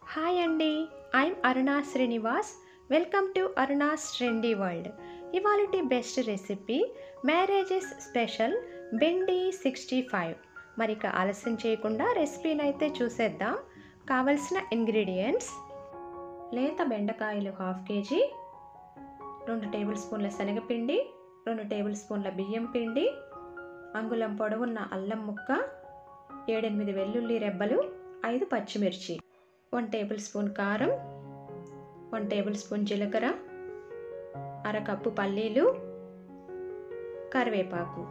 hi అండి I'm Aruna Srinivas welcome to Aruna's trendy world ఇవాళటి best recipe marriages special బెండి sixty five మరి ఇక ఆలస్యం చేయకుండా రెసిపీని అయితే చూసేద్దాం కావలసిన ఇంగ్రీడియంట్స్ లేత బెండకాయలు హాఫ్ కేజీ రెండు టేబుల్ స్పూన్ల శనగపిండి రెండు టేబుల్ స్పూన్ల బియ్యం పిండి అంగుళం పొడవున్న అల్లం ముక్క ఏడెనిమిది వెల్లుల్లి రెబ్బలు ఐదు పచ్చిమిర్చి వన్ టేబుల్ స్పూన్ కారం వన్ టేబుల్ స్పూన్ జీలకర్ర అరకప్పు పల్లీలు కరివేపాకు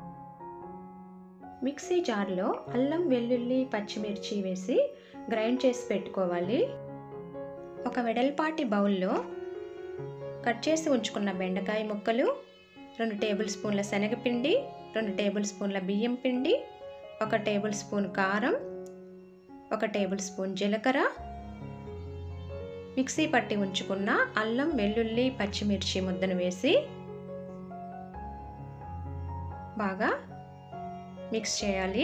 మిక్సీ జార్లో అల్లం వెల్లుల్లి పచ్చిమిర్చి వేసి గ్రైండ్ చేసి పెట్టుకోవాలి ఒక వెడల్పాటి బౌల్లో కట్ చేసి ఉంచుకున్న బెండకాయ ముక్కలు రెండు టేబుల్ స్పూన్ల శనగపిండి రెండు టేబుల్ స్పూన్ల బియ్యం పిండి ఒక టేబుల్ స్పూన్ కారం ఒక టేబుల్ స్పూన్ జీలకర్ర మిక్సీ పట్టి ఉంచుకున్న అల్లం వెల్లుల్లి పచ్చిమిర్చి ముద్దను వేసి బాగా మిక్స్ చేయాలి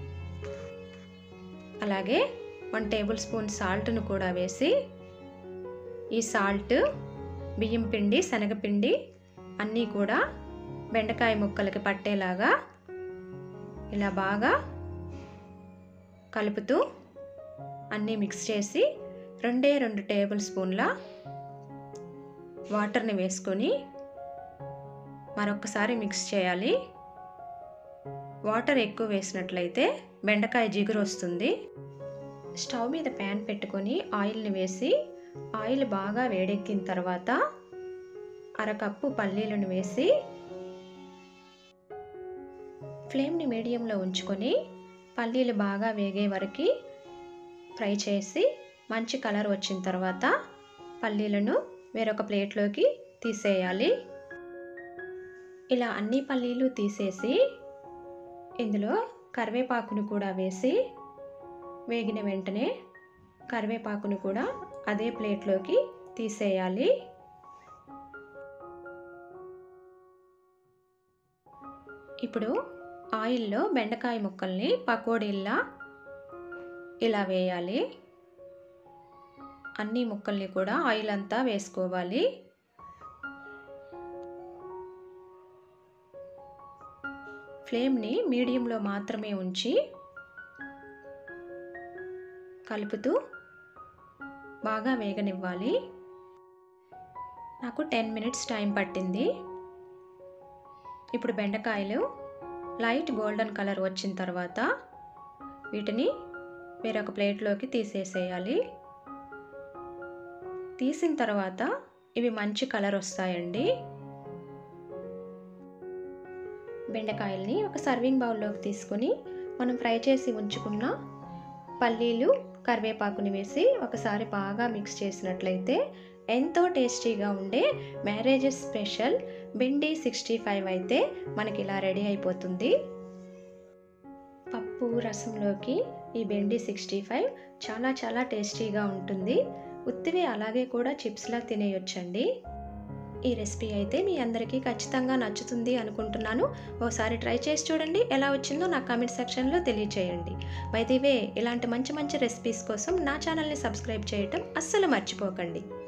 అలాగే వన్ టేబుల్ స్పూన్ సాల్ట్ను కూడా వేసి ఈ సాల్ట్ బియ్యం పిండి శనగపిండి అన్నీ కూడా బెండకాయ ముక్కలకి పట్టేలాగా ఇలా బాగా కలుపుతూ అన్నీ మిక్స్ చేసి రెండే రెండు టేబుల్ స్పూన్ల వాటర్ని వేసుకొని మరొకసారి మిక్స్ చేయాలి వాటర్ ఎక్కువ వేసినట్లయితే బెండకాయ జిగురు వస్తుంది స్టవ్ మీద ప్యాన్ పెట్టుకొని ఆయిల్ని వేసి ఆయిల్ బాగా వేడెక్కిన తర్వాత అరకప్పు పల్లీలను వేసి ఫ్లేమ్ని మీడియంలో ఉంచుకొని పల్లీలు బాగా వేగే వరకు ఫ్రై చేసి మంచి కలర్ వచ్చిన తర్వాత పల్లీలను వేరొక ప్లేట్లోకి తీసేయాలి ఇలా అన్ని పల్లీలు తీసేసి ఇందులో కరివేపాకును కూడా వేసి వేగిన వెంటనే కరివేపాకును కూడా అదే ప్లేట్లోకి తీసేయాలి ఇప్పుడు ఆయిల్లో బెండకాయ ముక్కల్ని పకోడీల్లా ఇలా వేయాలి అన్ని ముక్కల్ని కూడా ఆయిల్ అంతా వేసుకోవాలి ఫ్లేమ్ని మీడియంలో మాత్రమే ఉంచి కలుపుతూ బాగా వేగనివ్వాలి నాకు టెన్ మినిట్స్ టైం పట్టింది ఇప్పుడు బెండకాయలు లైట్ గోల్డెన్ కలర్ వచ్చిన తర్వాత వీటిని వేరొక ప్లేట్లోకి తీసేసేయాలి తీసిన తర్వాత ఇవి మంచి కలర్ వస్తాయండి బెండకాయల్ని ఒక సర్వింగ్ బౌల్లోకి తీసుకొని మనం ఫ్రై చేసి ఉంచుకున్న పల్లీలు కరివేపాకుని వేసి ఒకసారి బాగా మిక్స్ చేసినట్లయితే ఎంతో టేస్టీగా ఉండే మ్యారేజెస్ స్పెషల్ బెండి సిక్స్టీ ఫైవ్ అయితే మనకి ఇలా రెడీ అయిపోతుంది పప్పు రసంలోకి ఈ బెండి సిక్స్టీ ఫైవ్ చాలా చాలా టేస్టీగా ఉంటుంది ఉత్తివి అలాగే కూడా చిప్స్లా తినేయొచ్చండి ఈ రెసిపీ అయితే మీ అందరికీ ఖచ్చితంగా నచ్చుతుంది అనుకుంటున్నాను ఓసారి ట్రై చేసి చూడండి ఎలా వచ్చిందో నా కామెంట్ సెక్షన్లో తెలియచేయండి వైదివే ఇలాంటి మంచి మంచి రెసిపీస్ కోసం నా ఛానల్ని సబ్స్క్రైబ్ చేయటం అస్సలు మర్చిపోకండి